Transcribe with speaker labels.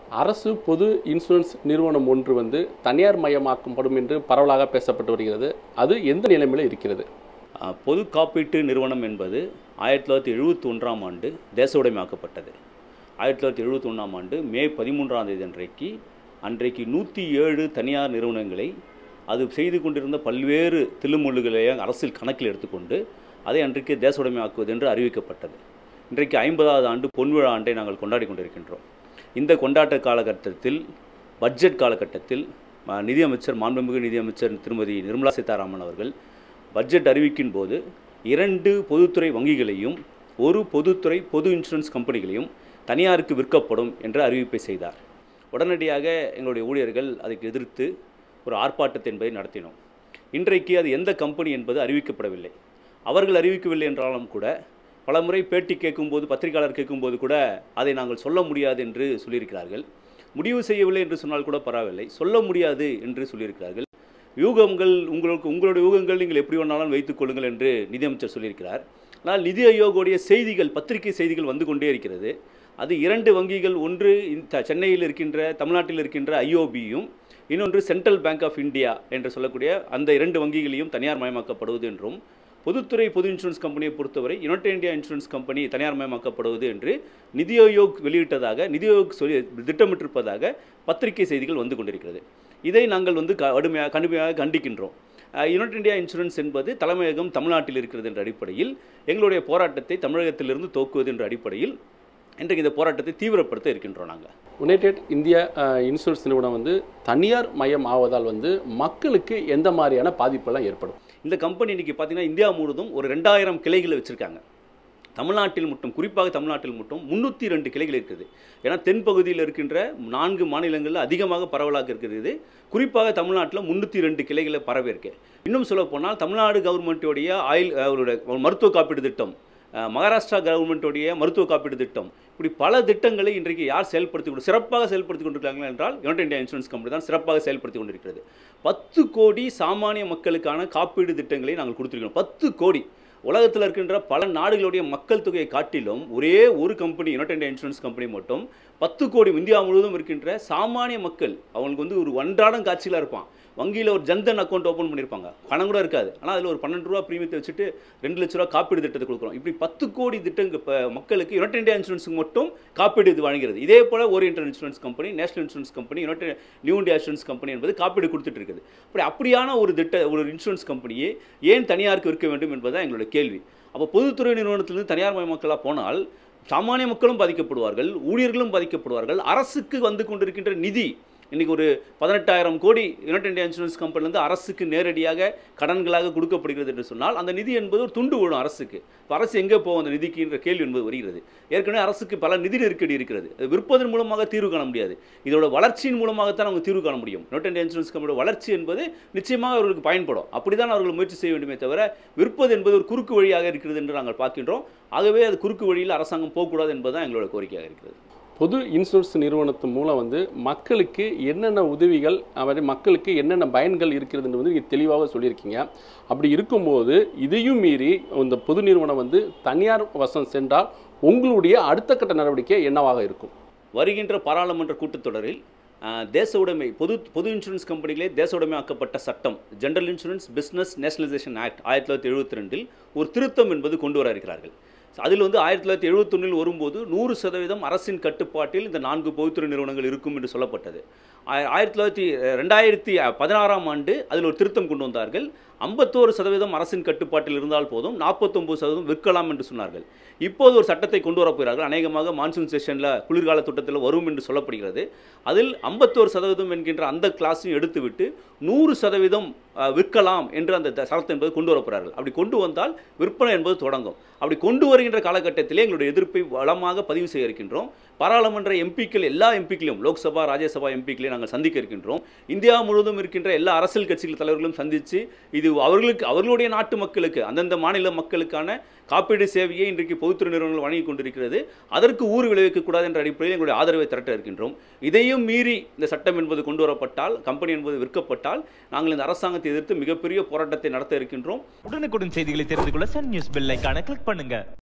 Speaker 1: அரசு பொது இன்சூரன்ஸ் நிறுவனம் ஒன்று வந்து தனியார் மயமாக்கப்படும் என்று பரவலாக பேசப்பட்டு வருகிறது அது எந்த நிலைமையில் இருக்கிறது
Speaker 2: அஹ், பொது காப்பீட்டு நிறுவனம் என்பது ஆயிரத்தி தொள்ளாயிரத்தி எழுபத்தி ஒன்றாம் ஆண்டு தேசவுடைமையாக்கப்பட்டது ஆயிரத்தி தொள்ளாயிரத்தி எழுபத்தி ஒன்றாம் ஆண்டு மே பதிமூன்றாம் தேதி அன்றைக்கு அன்றைக்கு நூற்றி ஏழு தனியார் நிறுவனங்களை அது செய்து கொண்டிருந்த பல்வேறு தில்லுமுள்ளுகளை அரசியல் கணக்கில் எடுத்துக்கொண்டு அதை அன்றைக்கு தேசவுடைமையாக்குவது என்று அறிவிக்கப்பட்டது இன்றைக்கு ஐம்பதாவது ஆண்டு பொன்விழா ஆண்டை நாங்கள் கொண்டாடி கொண்டிருக்கின்றோம் இந்த கொண்டாட்ட காலகட்டத்தில் பட்ஜெட் காலகட்டத்தில் ம- நிதியமைச்சர் மாண்புமிகு நிதியமைச்சர் திருமதி நிர்மலா சீதாராமன் அவர்கள் பட்ஜெட் அறிவிக்கின் போது இரண்டு பொதுத்துறை வங்கிகளையும் ஒரு பொதுத்துறை பொது இன்சூரன்ஸ் கம்பெனிகளையும் தனியாருக்கு விற்கப்படும் என்ற அறிவிப்பை செய்தார் உடனடியாக எங்களுடைய ஊழியர்கள் அதுக்கு எதிர்த்து ஒரு ஆர்ப்பாட்டத்தை என்பதை நடத்தினோம் இன்றைக்கு அது எந்த கம்பெனி என்பது அறிவிக்கப்படவில்லை அவர்கள் அறிவிக்கவில்லை என்றாலும் கூட பலமுறை பேட்டி கேட்கும்போது பத்திரிகையாளர் கேட்கும்போது கூட அதை நாங்கள் சொல்ல முடியாது என்று சொல்லியிருக்கிறார்கள் முடிவு செய்யவில்லை என்று சொன்னால் கூட பரவாயில்லை சொல்ல முடியாது என்று சொல்லியிருக்கிறார்கள் யூகங்கள் உங்களுக்கு உங்களுடைய யூகங்கள் நீங்கள் எப்படி வேணாலும் வைத்துக் கொள்ளுங்கள் என்று நிதியமைச்சர் சொல்லியிருக்கிறார் ஆனால் நிதி ஆயோகோடைய செய்திகள் பத்திரிகை செய்திகள் வந்து கொண்டே இருக்கிறது அது இரண்டு வங்கிகள் ஒன்று இந்த சென்னையில் இருக்கின்ற தமிழ்நாட்டில் இருக்கின்ற ஐஓபியும் இன்னொன்று சென்ட்ரல் பேங்க் ஆஃப் இந்தியா என்று சொல்லக்கூடிய அந்த இரண்டு வங்கிகளையும் தனியார் மயமாக்கப்படுவது என்றும் பொதுத்துறை பொது இன்சூரன்ஸ் கம்பெனியை பொறுத்தவரை யுனைடெட் இந்தியா இன்சூரன்ஸ் கம்பெனி தனியார் மயமாக்கப்படுவது என்று நிதி ஆயோக் வெளியிட்டதாக நிதி ஆயோக் சொல்லி திட்டமிட்டிருப்பதாக பத்திரிகை செய்திகள் வந்து கொண்டிருக்கிறது இதை நாங்கள் வந்து க- கடுமையாக கடுமையாக கண்டிக்கின்றோம் அஹ், யுனைடெட் இந்தியா இன்சூரன்ஸ் என்பது தலைமையகம் தமிழ்நாட்டில் இருக்கிறது என்ற அடிப்படையில் எங்களுடைய போராட்டத்தை தமிழகத்திலிருந்து தோக்குவது என்ற அடிப்படையில் இன்றைக்கு இந்த போராட்டத்தை தீவிரப்படுத்த இருக்கின்றோம் நாங்கள்
Speaker 1: யுனைடெட் இந்தியா அஹ், இன்சூரன்ஸ் நிறுவனம் வந்து தனியார் மயம் ஆவதால் வந்து மக்களுக்கு எந்த மாதிரியான பாதிப்பெல்லாம் ஏற்படும்
Speaker 2: இந்த கம்பெனி இன்னைக்கு பார்த்தீங்கன்னா இந்தியா முழுவதும் ஒரு ரெண்டாயிரம் கிளைகளை வச்சுருக்காங்க தமிழ்நாட்டில் மட்டும் குறிப்பாக தமிழ்நாட்டில் மட்டும் முந்நூற்றி ரெண்டு கிளைகள் இருக்குது ஏன்னா தென் பகுதியில் இருக்கின்ற நான்கு மாநிலங்களில் அதிகமாக பரவலாக இருக்கிறது குறிப்பாக தமிழ்நாட்டில் முந்நூற்றி ரெண்டு கிளைகளை பரவி இருக்கு இன்னும் சொல்ல போனால் தமிழ்நாடு கவர்மெண்ட்டுடைய ஆயில் அவருடைய மருத்துவ காப்பீடு திட்டம் அஹ், மகாராஷ்டிரா கவர்மெண்ட்டுடைய மருத்துவ காப்பீடு திட்டம் இப்படி பல திட்டங்களை இன்றைக்கு யார் செயல்படுத்தி கொண்டு சிறப்பாக செயல்படுத்தி கொண்டிருக்காங்க என்றால் யுனைடெட் இந்தியா இன்சூரன்ஸ் கம்பெனி தான் சிறப்பாக செயல்படுத்தி கொண்டிருக்கிறது பத்து கோடி சாமானிய மக்களுக்கான காப்பீடு திட்டங்களை நாங்கள் கொடுத்துருக்கோம் பத்து கோடி உலகத்தில் இருக்கின்ற பல நாடுகளுடைய மக்கள் தொகையை காட்டிலும் ஒரே ஒரு company United India Insurance company மட்டும் பத்து கோடி இந்தியா முழுவதும் இருக்கின்ற சாமானிய மக்கள் அவங்களுக்கு வந்து ஒரு அன்றாடம் காட்சியில் இருப்பான் வங்கியில் ஒரு ஜன்தன் அக்கௌண்ட் ஓப்பன் பண்ணியிருப்பாங்க பணம் கூட இருக்காது ஆனால் அதில் ஒரு பன்னெண்டு ரூபா ப்ரீமியத்தை வச்சுட்டு ரெண்டு லட்ச ரூபா காப்பீடு திட்டத்தை கொடுக்குறோம் இப்படி பத்து கோடி திட்டங்க இப்போ மக்களுக்கு யுனைடெட் இந்தியா இன்சூரன்ஸுக்கு மட்டும் காப்பீடு இது வழங்குகிறது இதே போல் Oriental Insurance company National Insurance company United New India Insurance company என்பது காப்பீடு கொடுத்துட்டு இருக்குது அப்படி அப்படியான ஒரு திட்ட ஒரு இன்சூரன்ஸ் கம்பெனியை ஏன் தனியாருக்கு விற்க வேண்டும் என்பதுதான் எங்களோட கேள்வி அப்போ பொதுத்துறை நிறுவனத்திலிருந்து தனியார் மயமாக்கலாக போனால் சாமானிய மக்களும் பாதிக்கப்படுவார்கள் ஊழியர்களும் பாதிக்கப்படுவார்கள் அரசுக்கு வந்து கொண்டிருக்கின்ற நிதி இன்னைக்கு ஒரு பதினெட்டாயிரம் கோடி யுனைடெட் இந்தியா இன்சூரன்ஸ் கம்பெனிலேருந்து அரசுக்கு நேரடியாக கடன்களாக கொடுக்கப்படுகிறது என்று சொன்னால் அந்த நிதி என்பது ஒரு துண்டு விழும் அரசுக்கு இப்ப அரசு எங்கே போகும் அந்த நிதிக்குன்ற கேள்வி என்பது வருகிறது ஏற்கனவே அரசுக்கு பல நிதி நெருக்கடி இருக்கிறது அது விற்பதன் மூலமாக தீர்வு காண முடியாது இதோட வளர்ச்சியின் மூலமாகத்தான் அவங்க தீர்வு காண முடியும் யுனைடெட் இந்தியா இன்சூரன்ஸ் கம்பெனியோட வளர்ச்சி என்பது நிச்சயமாக அவர்களுக்கு பயன்படும் அப்படிதான் அவர்கள் முயற்சி செய்ய வேண்டுமே தவிர விற்பது என்பது ஒரு குறுக்கு வழியாக இருக்கிறது என்று நாங்கள் பார்க்கின்றோம் ஆகவே அது குறுக்கு வழியில் அரசாங்கம் போகக்கூடாது என்பதுதான் எங்களோட கோரிக்கையாக இருக்கிறது
Speaker 1: பொது இன்சூரன்ஸ் நிறுவனத்து மூலம் வந்து மக்களுக்கு என்னென்ன உதவிகள் மாதிரி மக்களுக்கு என்னென்ன பயன்கள் இருக்கிறதுன்னு வந்து நீங்கள் தெளிவாக சொல்லியிருக்கீங்க அப்படி இருக்கும்போது இதையும் மீறி இந்த பொது நிறுவனம் வந்து தனியார் வசம் சென்றால் உங்களுடைய அடுத்த கட்ட நடவடிக்கை என்னவாக இருக்கும்
Speaker 2: வருகின்ற பாராளுமன்ற கூட்டத்தொடரில் அஹ், தேச உடைமை பொது பொது இன்சூரன்ஸ் கம்பெனிகளே தேச உடைமை ஆக்கப்பட்ட சட்டம் General Insurance Business Nationalisation Act ஆயிரத்தி தொள்ளாயிரத்தி எழுபத்தி ரெண்டில் ஒரு திருத்தம் என்பது கொண்டு வர இருக்கிறார்கள் அதில் வந்து ஆயிரத்தி தொள்ளாயிரத்தி எழுபத்தொன்னில் வரும்போது நூறு சதவீதம் அரசின் கட்டுப்பாட்டில் இந்த நான்கு பொதுத்துறை நிறுவனங்கள் இருக்கும் என்று சொல்லப்பட்டது ஆய- ஆயிரத்தி தொள்ளாயிரத்தி ரெண்டாயிரத்தி பதினாறாம் ஆண்டு அதில் ஒரு திருத்தம் கொண்டு வந்தார்கள் ஐம்பத்தோரு சதவீதம் அரசின் கட்டுப்பாட்டில் இருந்தால் போதும் நாற்பத்தொம்பது சதவீதம் விற்கலாம் என்று சொன்னார்கள் இப்போது ஒரு சட்டத்தை கொண்டு வரப் போகிறார்கள் அநேகமாக மான்சூன் செஷனில் குளிர்கால திட்டத்தில் வரும் என்று சொல்லப்படுகிறது அதில் ஐம்பத்தோரு சதவீதம் என்கின்ற அந்த கிளாஸையும் எடுத்துவிட்டு நூறு சதவீதம் அஹ், விற்கலாம் என்று அந்த த- சரத்து என்பது கொண்டு வரப் போகிறார்கள் அப்படி கொண்டு வந்தால் விற்பனை என்பது தொடங்கும் அப்படி கொண்டு வருகின்ற காலகட்டத்திலே எங்களுடைய எதிர்ப்பை வளமாக பதிவு செய்ய இருக்கின்றோம் பாராளுமன்ற எம்பிக்கள் எல்லா எம்பிக்களையும் லோக்சபா ராஜ்யசபா எம்பிக்களையும் நாங்கள் சந்திக்க இருக்கின்றோம் இந்தியா முழுவதும் இருக்கின்ற எல்லா அரசியல் கட்சிகள் தலைவர்களும் சந்தித்து இது அவர்களுக்கு அவர்களுடைய நாட்டு மக்களுக்கு அந்தந்த மாநில மக்களுக்கான காப்பீடு சேவையை இன்றைக்கு பொதுத்துறை நிறுவனங்கள் வழங்கி கொண்டிருக்கிறது அதற்கு ஊறு விளைவிக்கக்கூடாது என்ற அடிப்படையில் எங்களுடைய ஆதரவை திரட்ட இருக்கின்றோம் இதையும் மீறி இந்த சட்டம் என்பது கொண்டு வரப்பட்டால் கம்பெனி என்பது விற்கப்பட்டால் நாங்கள் இந்த அரசாங்கத்தை எதிர்த்து மிகப்பெரிய போராட்டத்தை நடத்த இருக்கின்றோம்
Speaker 3: உடனுக்குடன் செய்திகளை தெரிந்து கொள்ள சன் நியூஸ் பெல் ஐகானை கிளிக் பண்ணுங்க